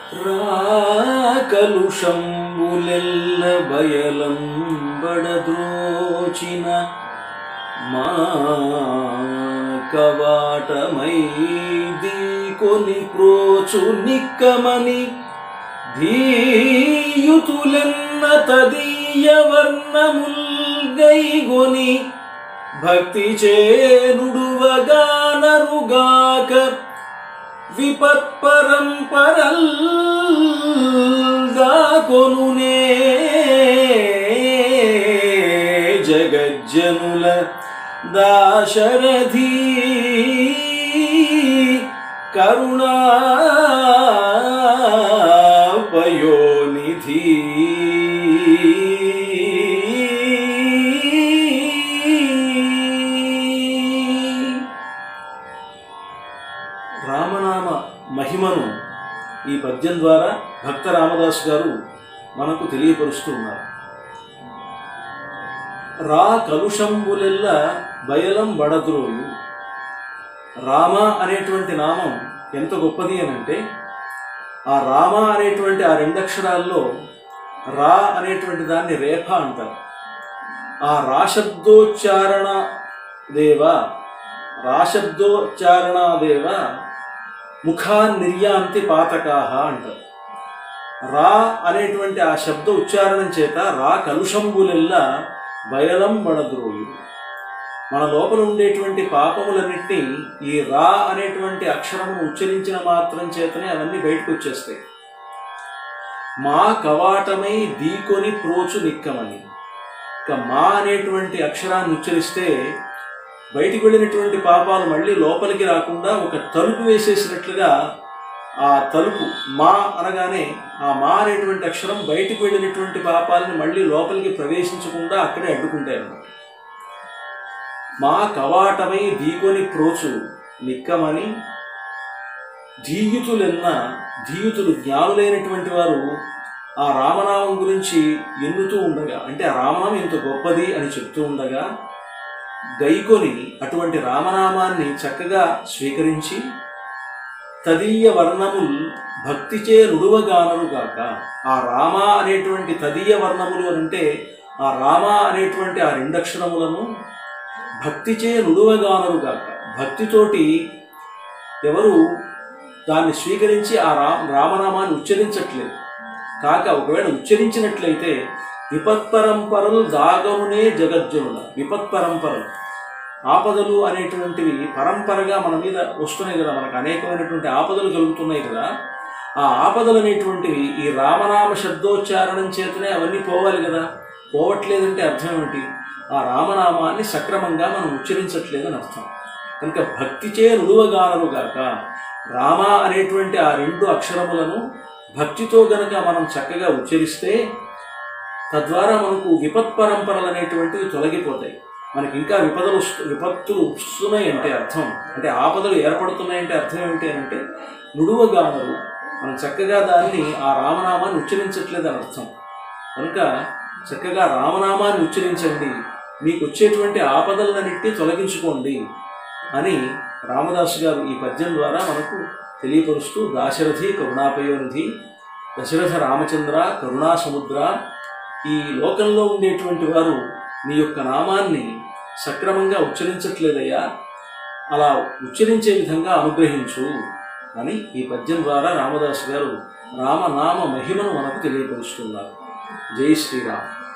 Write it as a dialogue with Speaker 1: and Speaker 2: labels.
Speaker 1: రాకలుషంబులెల్ల బయలం బడద్రోచిన మా కవాటమై దీకొని ప్రోచు నిక్కమని ధీయుతులెన్న తదీయ వర్ణముల్గైగొని భక్తి చేనుడువగానరుగాక విపత్పరంపరల్ దాకొనునే జగజ్జనుల దాశరథీ కరుణాపయోనిధి రామనామ మహిమను ఈ పద్యం ద్వారా భక్త రామదాస్ గారు మనకు తెలియపరుస్తూ ఉన్నారు రా కలుషంబులెల్ల బయలం బడద్రోయు రామ అనేటువంటి నామం ఎంత గొప్పది అని అంటే ఆ రామ అనేటువంటి ఆ రెండక్షరాల్లో రా అనేటువంటి దాన్ని రేఖ అంటారు ఆ రాశబ్దోచ్చారణ దేవ రాశబ్దోచ్చారణ దేవ ముఖా నిర్యాంతి పాతకాహ అంటారు రా అనేటువంటి ఆ శబ్ద ఉచ్చారణం చేత రా కలుషంబులెల్లా బయలం బడద్రోయు మన లోపల ఉండేటువంటి పాపములన్నిటినీ ఈ రా అనేటువంటి అక్షరమును ఉచ్చరించిన మాత్రం చేతనే అవన్నీ బయటకు వచ్చేస్తాయి మా కవాటమై దీకొని ప్రోచు నిక్కమని ఇక మా అనేటువంటి అక్షరాన్ని ఉచ్చరిస్తే బయటికి వెళ్ళినటువంటి పాపాలు మళ్ళీ లోపలికి రాకుండా ఒక తలుపు వేసేసినట్లుగా ఆ తలుపు మా అనగానే ఆ మా అనేటువంటి అక్షరం బయటికి వెళ్ళినటువంటి పాపాలని మళ్ళీ లోపలికి ప్రవేశించకుండా అక్కడే అడ్డుకుంటాయి అన్నమాట మా కవాటమై దీకొని ప్రోచు నిక్కమని ధీయుతులెన్న ధీయుతులు జ్ఞానులైనటువంటి వారు ఆ రామనామం గురించి ఎన్నుతూ ఉండగా అంటే ఆ రామనామం ఇంత గొప్పది అని చెప్తూ ఉండగా గైకొని అటువంటి రామనామాన్ని చక్కగా స్వీకరించి తదీయ వర్ణముల్ భక్తిచే నుడువగానరుగాక ఆ రామ అనేటువంటి తదీయ వర్ణములు అని అంటే ఆ రామ అనేటువంటి ఆ రెండక్షరములను భక్తిచే నుడువగానరుగాక భక్తితోటి ఎవరు దాన్ని స్వీకరించి ఆ రా రామనామాన్ని ఉచ్చరించట్లేదు కాక ఒకవేళ ఉచ్చరించినట్లయితే విపత్పరంపరలు దాగమునే జగజ్జనుల విపత్పరంపరలు ఆపదలు అనేటువంటివి పరంపరగా మన మీద వస్తున్నాయి కదా మనకు అనేకమైనటువంటి ఆపదలు కలుగుతున్నాయి కదా ఆ ఆపదలు అనేటువంటివి ఈ రామనామ శబ్దోచ్చారణం చేతనే అవన్నీ పోవాలి కదా పోవట్లేదంటే అర్థం ఏమిటి ఆ రామనామాన్ని సక్రమంగా మనం ఉచ్చరించట్లేదని అర్థం కనుక భక్తిచే నుడువగానరుగాక రామ అనేటువంటి ఆ రెండు అక్షరములను భక్తితో గనక మనం చక్కగా ఉచ్చరిస్తే తద్వారా మనకు విపత్ పరంపరలు అనేటువంటివి తొలగిపోతాయి మనకి ఇంకా విపదలు వస్తు విపత్తులు వస్తున్నాయి అంటే అర్థం అంటే ఆపదలు ఏర్పడుతున్నాయంటే అర్థం ఏమిటి అంటే నుడువగానరు మనం చక్కగా దాన్ని ఆ రామనామాన్ని ఉచ్చరించట్లేదని అర్థం కనుక చక్కగా రామనామాన్ని ఉచ్చరించండి మీకు వచ్చేటువంటి ఆపదలన్నింటినీ తొలగించుకోండి అని రామదాసు గారు ఈ పద్యం ద్వారా మనకు తెలియపరుస్తూ దాశరథి కరుణాపయోనిధి దశరథ రామచంద్ర కరుణా సముద్ర ఈ లోకంలో ఉండేటువంటి వారు నీ యొక్క నామాన్ని సక్రమంగా ఉచ్చరించట్లేదయ్యా అలా ఉచ్చరించే విధంగా అనుగ్రహించు అని ఈ పద్యం ద్వారా రామదాసు గారు రామనామ మహిమను మనకు తెలియపరుస్తున్నారు జై శ్రీరామ్